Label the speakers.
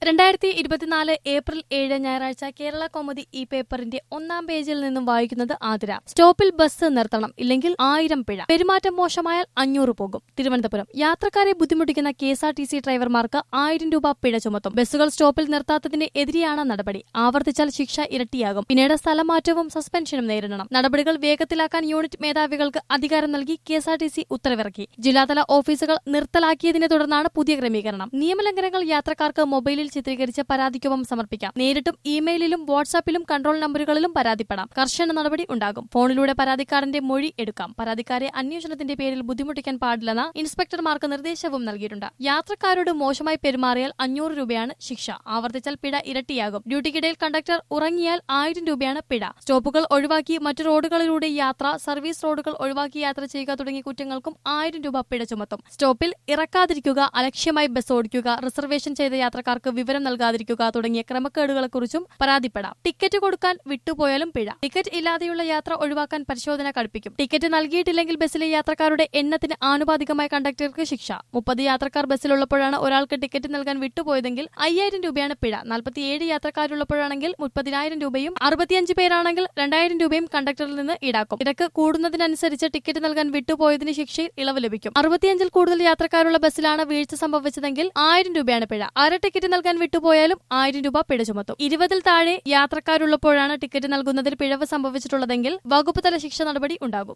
Speaker 1: രണ്ടായിരത്തി ഇരുപത്തിനാല് ഏപ്രിൽ ഏഴ് ഞായറാഴ്ച കേരള കൗമുദി ഈ പേപ്പറിന്റെ ഒന്നാം പേജിൽ നിന്നും വായിക്കുന്നത് ആതിര സ്റ്റോപ്പിൽ ബസ് നിർത്തണം ഇല്ലെങ്കിൽ ആയിരം പിഴ പെരുമാറ്റം മോശമായാൽ അഞ്ഞൂറ് പോകും തിരുവനന്തപുരം യാത്രക്കാരെ ബുദ്ധിമുട്ടിക്കുന്ന K S R T C ഡ്രൈവർമാർക്ക് ആയിരം രൂപ പിഴ ചുമത്തും ബസ്സുകൾ സ്റ്റോപ്പിൽ നിർത്താത്തതിന് എതിരെയാണ് നടപടി ആവർത്തിച്ചാൽ ശിക്ഷ ഇരട്ടിയാകും പിന്നീട് സ്ഥലമാറ്റവും സസ്പെൻഷനും നേരിടണം നടപടികൾ വേഗത്തിലാക്കാൻ യൂണിറ്റ് മേധാവികൾക്ക് അധികാരം നൽകി K S R T C ഉത്തരവിറക്കി ജില്ലാതല ഓഫീസുകൾ നിർത്തലാക്കിയതിനെ തുടർന്നാണ് പുതിയ ക്രമീകരണം നിയമലംഘനങ്ങൾ യാത്രക്കാർക്ക് മൊബൈലിൽ ചിത്രീകരിച്ച് പരാതിക്കൊപ്പം സമർപ്പിക്കാം നേരിട്ടും ഇമെയിലിലും വാട്സാപ്പിലും കൺട്രോൾ നമ്പറുകളിലും പരാതിപ്പെടാം കർശന നടപടി ഉണ്ടാകും ഫോണിലൂടെ പരാതിക്കാരന്റെ മൊഴി എടുക്കാം പരാതിക്കാരെ അന്വേഷണത്തിന്റെ പേരിൽ ബുദ്ധിമുട്ടിക്കാൻ പാടില്ലെന്ന ഇൻസ്പെക്ടർമാർക്ക് നിർദ്ദേശവും നൽകിയിട്ടുണ്ട് യാത്രക്കാരോട് മോശമായി പെരുമാറിയാൽ അഞ്ഞൂറ് രൂപയാണ് ശിക്ഷ ആവർത്തിച്ചാൽ പിഴ ഇരട്ടിയാകും ഡ്യൂട്ടിക്കിടയിൽ കണ്ടക്ടർ ഉറങ്ങിയാൽ ആയിരം രൂപയാണ് പിഴ സ്റ്റോപ്പുകൾ ഒഴിവാക്കി മറ്റു റോഡുകളിലൂടെ യാത്ര സർവീസ് റോഡുകൾ ഒഴിവാക്കി യാത്ര ചെയ്യുക തുടങ്ങിയ കുറ്റങ്ങൾക്കും ആയിരം രൂപ പിഴ ചുമത്തും സ്റ്റോപ്പിൽ ഇറക്കാതിരിക്കുക അലക്ഷ്യമായി ബസ് ഓടിക്കുക റിസർവേഷൻ ചെയ്ത യാത്രക്കാർക്ക് വിവരം നൽകാതിരിക്കുക തുടങ്ങിയ ക്രമക്കേടുകളെക്കുറിച്ചും പരാതിപ്പെടാം ടിക്കറ്റ് കൊടുക്കാൻ വിട്ടുപോയാലും പിഴ ടിക്കറ്റ് ഇല്ലാതെയുള്ള യാത്ര ഒഴിവാക്കാൻ പരിശോധന കടുപ്പിക്കും ടിക്കറ്റ് നൽകിയിട്ടില്ലെങ്കിൽ ബസ്സിലെ യാത്രക്കാരുടെ എണ്ണത്തിന് ആനുപാതികമായി കണ്ടക്ടർക്ക് ശിക്ഷ മുപ്പത് യാത്രക്കാർ ബസ്സിലുള്ളപ്പോഴാണ് ഒരാൾക്ക് ടിക്കറ്റ് നൽകാൻ വിട്ടുപോയതെങ്കിൽ അയ്യായിരം രൂപയാണ് പിഴ നാൽപ്പത്തിയേഴ് യാത്രക്കാരുള്ളപ്പോഴാണെങ്കിൽ മുപ്പതിനായിരം രൂപയും അറുപത്തിയഞ്ച് പേരാണെങ്കിൽ രണ്ടായിരം രൂപയും കണ്ടക്ടറിൽ നിന്ന് ഈടാക്കും തിരക്ക് കൂടുന്നതിനനുസരിച്ച് ടിക്കറ്റ് നൽകാൻ വിട്ടുപോയതിന് ശിക്ഷയിൽ ഇളവ് ലഭിക്കും അറുപത്തിയഞ്ചിൽ കൂടുതൽ യാത്രക്കാരുള്ള ബസ്സിലാണ് വീഴ്ച സംഭവിച്ചതെങ്കിൽ ആയിരം രൂപയാണ് പിഴ അര ടിക്കറ്റ് നൽകാൻ വിട്ടുപോയാലും ആയിരം രൂപ പിഴ ചുമത്തും ഇരുപതിൽ താഴെ യാത്രക്കാരുള്ളപ്പോഴാണ് ടിക്കറ്റ് നൽകുന്നതിൽ പിഴവ് സംഭവിച്ചിട്ടുള്ളതെങ്കിൽ വകുപ്പ് തല ശിക്ഷ നടപടി ഉണ്ടാകും